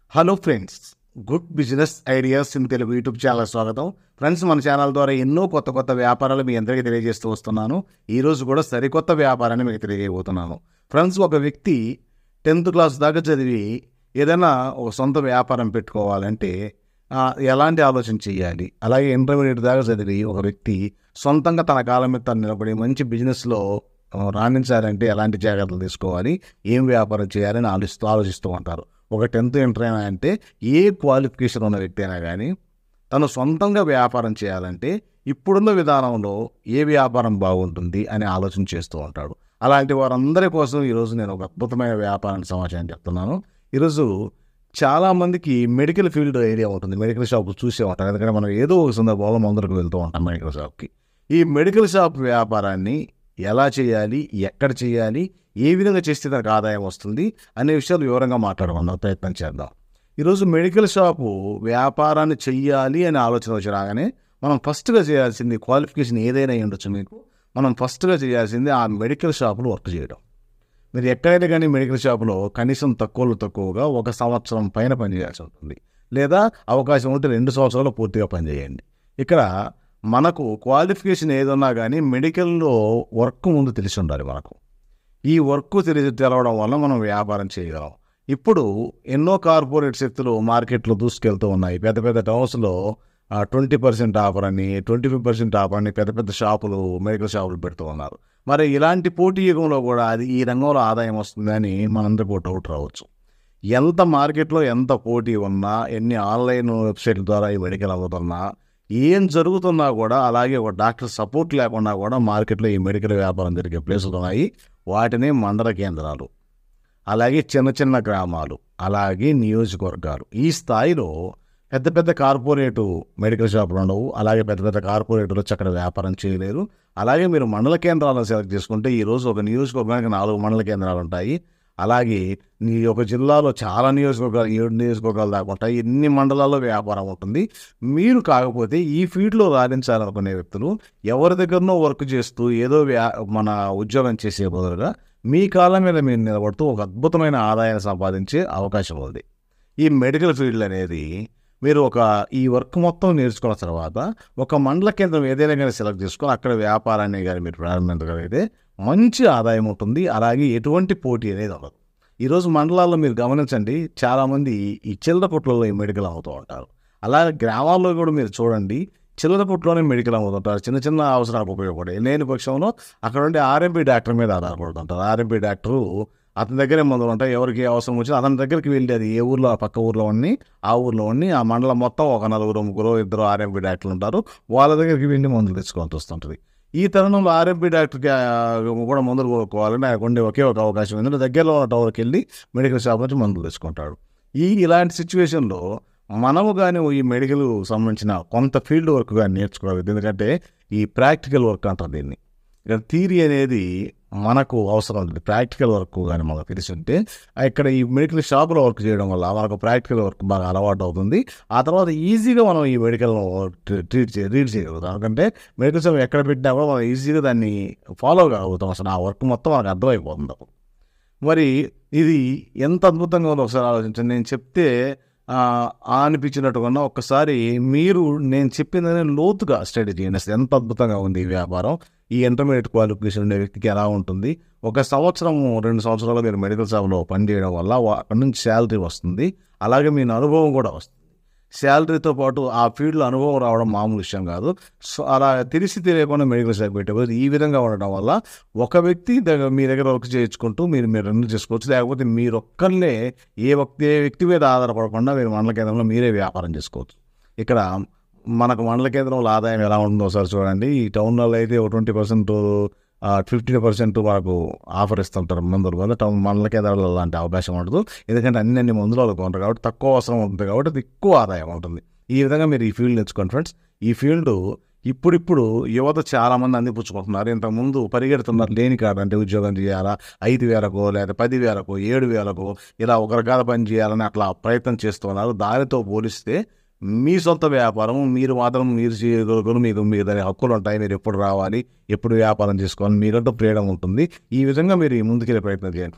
hello friends good business ideas in Telugu YouTube channel స్వాగతం friends మన channel ద్వారా ఎన్నో కొత్త కొత్త వ్యాపారాలు మీ అందరికీ తెలియజేస్తూ వస్తున్నాను ఈ రోజు కూడా సరికొత్త వ్యాపారాన్ని మీకు తెలియజేయబోతున్నాను ఫ్రెండ్స్ ఒక వ్యక్తి టెన్త్ క్లాస్ దాకా చదివి ఏదైనా ఒక సొంత వ్యాపారం పెట్టుకోవాలంటే ఆ, ఎలాంటి ఆలోచన చేయాలి అలాగే ఇంటర్మీడియట్ దాకా చదివి ఒక వ్యక్తి సొంతంగా తన కాలం మీద తను నిలబడి మంచి బిజినెస్లో ఆ, రాణించాలంటే ఎలాంటి జాగ్రత్తలు తీసుకోవాలి ఏం వ్యాపారం చేయాలని ఆలోచిస్తూ ఆలోచిస్తూ ఉంటారు ఒక టెన్త్ ఇంటర్ అయినా అంటే ఏ క్వాలిఫికేషన్ ఉన్న వ్యక్తి అయినా కానీ తను సొంతంగా వ్యాపారం చేయాలంటే ఇప్పుడున్న విధానంలో ఏ వ్యాపారం బాగుంటుంది అని ఆలోచన చేస్తూ ఉంటాడు అలాంటి వారందరి కోసం ఈరోజు నేను ఒక అద్భుతమైన వ్యాపారం సమాచారం చెప్తున్నాను ఈరోజు చాలామందికి మెడికల్ ఫీల్డ్ ఏరియా ఉంటుంది మెడికల్ షాప్ చూసే ఉంటారు ఎందుకంటే మనం ఏదో ఒక సందర్భంలో మందులకు వెళ్తూ ఉంటాం మెడికల్ షాప్కి ఈ మెడికల్ షాప్ వ్యాపారాన్ని ఎలా చేయాలి ఎక్కడ చేయాలి ఏ విధంగా చేస్తే దానికి ఆదాయం వస్తుంది అనే విషయాలు వివరంగా మాట్లాడుకుందాం ప్రయత్నం చేద్దాం ఈరోజు మెడికల్ షాపు వ్యాపారాన్ని చెయ్యాలి అనే ఆలోచన వచ్చి రాగానే మనం ఫస్ట్గా చేయాల్సింది క్వాలిఫికేషన్ ఏదైనా అయి ఉండొచ్చు మీకు మనం ఫస్ట్గా చేయాల్సింది ఆ మెడికల్ షాపులో వర్క్ చేయడం మీరు ఎక్కడైనా కానీ మెడికల్ షాపులో కనీసం తక్కువలో తక్కువగా ఒక సంవత్సరం పైన పనిచేయాల్సి ఉంటుంది లేదా అవకాశం ఉంటే రెండు సంవత్సరాలు పూర్తిగా పనిచేయండి ఇక్కడ మనకు క్వాలిఫికేషన్ ఏదన్నా కానీ మెడికల్లో వర్క్ ముందు తెలిసి ఉండాలి మనకు ఈ వర్క్ తెలిసి తెలవడం వల్ల మనం వ్యాపారం చేయగలం ఇప్పుడు ఎన్నో కార్పొరేట్ శక్తులు మార్కెట్లో దూసుకెళ్తూ ఉన్నాయి పెద్ద పెద్ద టౌన్స్లో ట్వంటీ పర్సెంట్ ఆఫర్ అని ట్వంటీ ఫైవ్ పర్సెంట్ ఆఫర్ అని పెద్ద పెద్ద షాపులు మెడికల్ షాపులు పెడుతూ ఉన్నారు మరి ఇలాంటి పోటీ యుగంలో కూడా అది ఈ రంగంలో ఆదాయం వస్తుందని మనందరికీ ఒక డౌట్ రావచ్చు ఎంత మార్కెట్లో ఎంత పోటీ ఉన్నా ఎన్ని ఆన్లైన్ వెబ్సైట్ల ద్వారా ఈ మెడికల్ అమ్ముతున్నా ఏం జరుగుతున్నా కూడా అలాగే ఒక డాక్టర్ సపోర్ట్ లేకుండా కూడా మార్కెట్లో ఈ మెడికల్ వ్యాపారం జరిగే ప్లేసులు ఉన్నాయి వాటిని మండల కేంద్రాలు అలాగే చిన్న చిన్న గ్రామాలు అలాగే నియోజకవర్గాలు ఈ స్థాయిలో పెద్ద పెద్ద కార్పొరేటు మెడికల్ షాపులు ఉండవు అలాగే పెద్ద పెద్ద కార్పొరేట్లు వచ్చి అక్కడ వ్యాపారం చేయలేరు అలాగే మీరు మండల కేంద్రాలను సెలెక్ట్ చేసుకుంటే ఈరోజు ఒక నియోజకవర్గానికి నాలుగు మండల కేంద్రాలు ఉంటాయి అలాగే నీ ఒక జిల్లాలో చాలా నియోజకవర్గాలు ఏడు నియోజకవర్గాలు దాకా ఉంటాయి ఎన్ని మండలాల్లో వ్యాపారం ఉంటుంది మీరు కాకపోతే ఈ ఫీల్డ్లో రాణించాలనుకునే వ్యక్తులు ఎవరి దగ్గరనో వర్క్ చేస్తూ ఏదో వ్యా మన ఉద్యోగం చేసే బదులుగా మీ కాళ్ళ మీద మీరు నిలబడుతూ ఒక అద్భుతమైన ఆదాయాన్ని సంపాదించే అవకాశం ఉంది ఈ మెడికల్ ఫీల్డ్ అనేది మీరు ఒక ఈ వర్క్ మొత్తం నేర్చుకున్న తర్వాత ఒక మండల కేంద్రం ఏదైనా కానీ సెలెక్ట్ చేసుకొని అక్కడ వ్యాపారాన్ని కానీ మీరు ప్రారంభించగలిగితే మంచి ఆదాయం ఉంటుంది అలాగే ఎటువంటి పోటీ అనేది ఉండదు ఈరోజు మండలాల్లో మీరు గమనించండి చాలామంది ఈ చిల్లర కొట్లలో ఈ మెడికల్ అమ్ముతూ ఉంటారు అలాగే గ్రామాల్లో కూడా మీరు చూడండి చిల్లర కొట్టులోనే మెడికల్ అమ్ముతుంటారు చిన్న చిన్న అవసరాలకు ఉపయోగపడే లేని పక్షంలో అక్కడ ఉండే ఆర్ఎంపీ డాక్టర్ మీద ఆధారపడుతుంటారు ఆర్ఎంపీ డాక్టరు అతని దగ్గరే మందులు ఉంటాయి ఎవరికి ఏ అవసరం వచ్చినా అతని దగ్గరికి వెళ్ళి అది ఏ ఊర్లో ఆ పక్క ఊర్లో ఉండి ఆ ఊర్లో ఉండి ఆ మండలం మొత్తం ఒక నలుగురు ముగ్గురు ఇద్దరు ఆర్ఎంపీ డాక్టర్లు ఉంటారు వాళ్ళ దగ్గరికి వెళ్ళి మందులు తెచ్చుకోవాల్సి వస్తుంటుంది ఈ తరుణంలో ఆర్ఎంపీ డాక్టర్కి ఆ, కూడా మందులు కొనుక్కోవాలని ఆయనకు ఉండే ఒకే ఒక అవకాశం ఏంటంటే దగ్గరలో ఉన్న టవర్కి వెళ్ళి మెడికల్ షాప్ నుంచి మందులు తెచ్చుకుంటాడు ఈ ఇలాంటి సిచ్యువేషన్లో మనము కానీ ఈ మెడికల్ సంబంధించిన కొంత ఫీల్డ్ వర్క్ కానీ నేర్చుకోవాలి ఎందుకంటే ఈ ప్రాక్టికల్ వర్క్ అంటారు దీన్ని ఇక్కడ థీరీ అనేది మనకు అవసరం ఉంటుంది ప్రాక్టికల్ వర్క్ కానీ మనకు తెలిసి ఉంటే ఇక్కడ ఈ మెడికల్ షాప్లో వర్క్ చేయడం వల్ల మనకు ప్రాక్టికల్ వర్క్ బాగా అలవాటు అవుతుంది ఆ తర్వాత ఈజీగా మనం ఈ మెడికల్ ట్రీట్ చే రీడ్ చేయగలుగుతాం ఎందుకంటే మెడికల్ షాప్ ఎక్కడ పెట్టినా కూడా మనం ఈజీగా దాన్ని ఫాలో కాగలుగుతాం అసలు ఆ వర్క్ మొత్తం మనకు అర్థమైపోతుంది అప్పుడు మరి ఇది ఎంత అద్భుతంగా ఉందో ఒకసారి ఆలోచించండి నేను చెప్తే ఆ, ఆ అనిపించినట్టుగా ఒక్కసారి మీరు నేను చెప్పిందని లోతుగా స్టడీ చేయండి అసలు ఎంత అద్భుతంగా ఉంది ఈ వ్యాపారం ఈ ఇంటర్మీడియట్ క్వాలిఫికేషన్ ఉండే వ్యక్తికి ఎలా ఉంటుంది ఒక సంవత్సరం రెండు సంవత్సరాలు మీరు మెడికల్ షాప్లో పనిచేయడం వల్ల వా- అక్కడ నుంచి శాలరీ వస్తుంది అలాగే మీ అనుభవం కూడా వస్తుంది శాలరీతో పాటు ఆ ఫీల్డ్లో అనుభవం రావడం మామూలు విషయం కాదు సో అలా తెలిసి తెలియకుండా మెడికల్ షాప్ పెట్టేవారు ఈ విధంగా ఉండడం వల్ల ఒక వ్యక్తి దగ్గర మీ దగ్గర వర్క్ చేయించుకుంటూ మీరు మీరు రన్ చేసుకోవచ్చు లేకపోతే మీరు ఒక్కళ్ళే ఏ వ్యక్తి ఏ వ్యక్తి మీద ఆధారపడకుండా మీరు మండల కేంద్రంలో మీరే వ్యాపారం చేసుకోవచ్చు ఇక్కడ మనకు మండల కేంద్రంలో ఆదాయం ఎలా ఉంటుందో ఒకసారి చూడండి ఈ టౌన్లలో అయితే ఒక ట్వంటీ పర్సెంట్ ఫిఫ్టీన్ పర్సెంట్ మనకు ఆఫర్ ఇస్తుంటారు మందులు కదా టౌన్ మండల కేంద్రాలలో అలాంటి అవకాశం ఉండదు ఎందుకంటే అన్ని అన్ని మందులు వాళ్ళకు ఉంటారు కాబట్టి తక్కువ అవసరం ఉంటుంది కాబట్టి అది ఎక్కువ ఆదాయం ఉంటుంది ఈ విధంగా మీరు ఈ ఫీల్డ్ నేర్చుకోండి ఫ్రెండ్స్ ఈ ఫీల్డ్ ఇప్పుడిప్పుడు యువత చాలా మంది అందిపుచ్చుకుంటున్నారు ఇంతకుముందు పరిగెడుతున్నారు లేని కాదు అంటే ఉద్యోగం చేయాలా ఐదు వేలకో లేదా పది వేలకో ఏడు వేలకో ఇలా ఒక రకాల పని చేయాలని అట్లా ప్రయత్నం చేస్తున్నారు దానితో పోలిస్తే మీ సొంత వ్యాపారం మీరు మాత్రం మీరు చేయగలుగుతారు మీకు మీ దాని హక్కులు ఉంటాయి మీరు ఎప్పుడు రావాలి ఎప్పుడు వ్యాపారం చేసుకోవాలి మీరంటూ ఫ్రీడమ్ ఉంటుంది ఈ విధంగా మీరు ఈ ముందుకెళ్ళే ప్రయత్నం చేయండి ఫ్రెండ్స్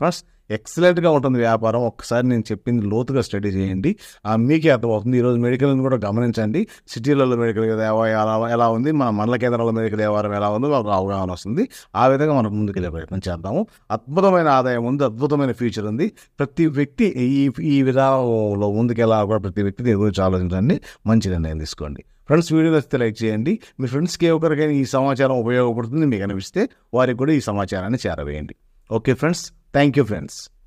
ఎక్సలెంట్గా ఉంటుంది వ్యాపారం ఒక్కసారి నేను చెప్పింది లోతుగా స్టడీ చేయండి ఆ, మీకే అర్థమవుతుంది ఈరోజు మెడికల్ కూడా గమనించండి సిటీలలో మెడికల్ వ్యవహారం ఎలా ఎలా ఉంది మన మండల కేంద్రాల్లో మెడికల్ వ్యవహారం ఎలా ఉందో మాకు అవగాహన వస్తుంది ఆ విధంగా మనం ముందుకెళ్ళే ప్రయత్నం చేద్దాము అద్భుతమైన ఆదాయం ఉంది అద్భుతమైన ఫ్యూచర్ ఉంది ప్రతి వ్యక్తి ఈ ఈ విధానంలో ముందుకెళ్ళా కూడా ప్రతి వ్యక్తి దీని గురించి ఆలోచించండి మంచి నిర్ణయం తీసుకోండి ఫ్రెండ్స్ వీడియో నచ్చితే లైక్ చేయండి మీ ఫ్రెండ్స్కి ఏ ఒక్కరికైనా ఈ సమాచారం ఉపయోగపడుతుంది మీకు అనిపిస్తే వారికి కూడా ఈ సమాచారాన్ని చేరవేయండి okay friends thank you friends